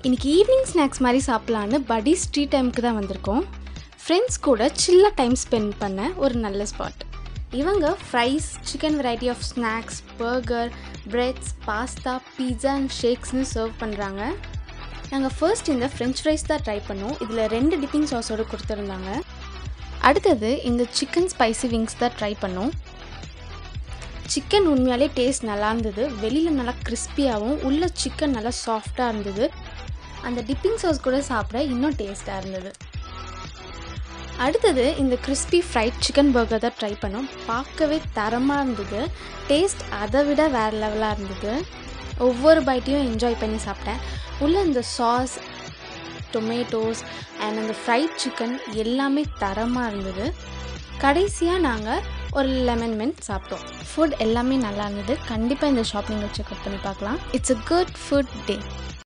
இன்னைக்கு evening snacks மாதிரி சாப்பிட்லான்னு படி ஸ்ட்ரீட் டைமுக்கு தான் வந்திருக்கோம் ஃப்ரெண்ட்ஸ் கூட சில்லாக டைம் ஸ்பெண்ட் பண்ண ஒரு நல்ல ஸ்பாட் இவங்க fries chicken variety of snacks burger breads pasta pizza and ஷேக்ஸ்னு சர்வ் பண்ணுறாங்க நாங்கள் ஃபர்ஸ்ட் இந்த ஃப்ரெஞ்ச் ஃப்ரைஸ் தான் ட்ரை பண்ணோம் இதில் ரெண்டு டிப்பிங் சாஸோடு கொடுத்துருந்தாங்க அடுத்தது இந்த சிக்கன் ஸ்பைசி விங்ஸ் தான் ட்ரை பண்ணோம் சிக்கன் உண்மையாலே டேஸ்ட் நல்லா இருந்தது வெளியில் நல்லா கிறிஸ்பியாகவும் உள்ள சிக்கன் நல்லா சாஃப்டாக இருந்தது அந்த டிப்பிங் சாஸ் கூட சாப்பிட இன்னும் டேஸ்ட்டாக இருந்தது அடுத்தது இந்த கிறிஸ்பி ஃப்ரைட் சிக்கன் பர்கர் தான் ட்ரை பண்ணோம் பார்க்கவே தரமாக இருந்தது டேஸ்ட் அதை விட வேறு லெவலாக இருந்தது ஒவ்வொரு பைட்டையும் என்ஜாய் பண்ணி சாப்பிட்டேன் உள்ள இந்த சாஸ் டொமேட்டோஸ் அண்ட் அந்த ஃப்ரைட் சிக்கன் எல்லாமே தரமாக இருந்தது கடைசியாக நாங்கள் ஒரு லெமன் மின்ட் சாப்பிட்டோம் ஃபுட் எல்லாமே நல்லா இருந்தது கண்டிப்பாக இந்த ஷாப் நீங்கள் செக்அப் பண்ணி பார்க்கலாம் it's a good food day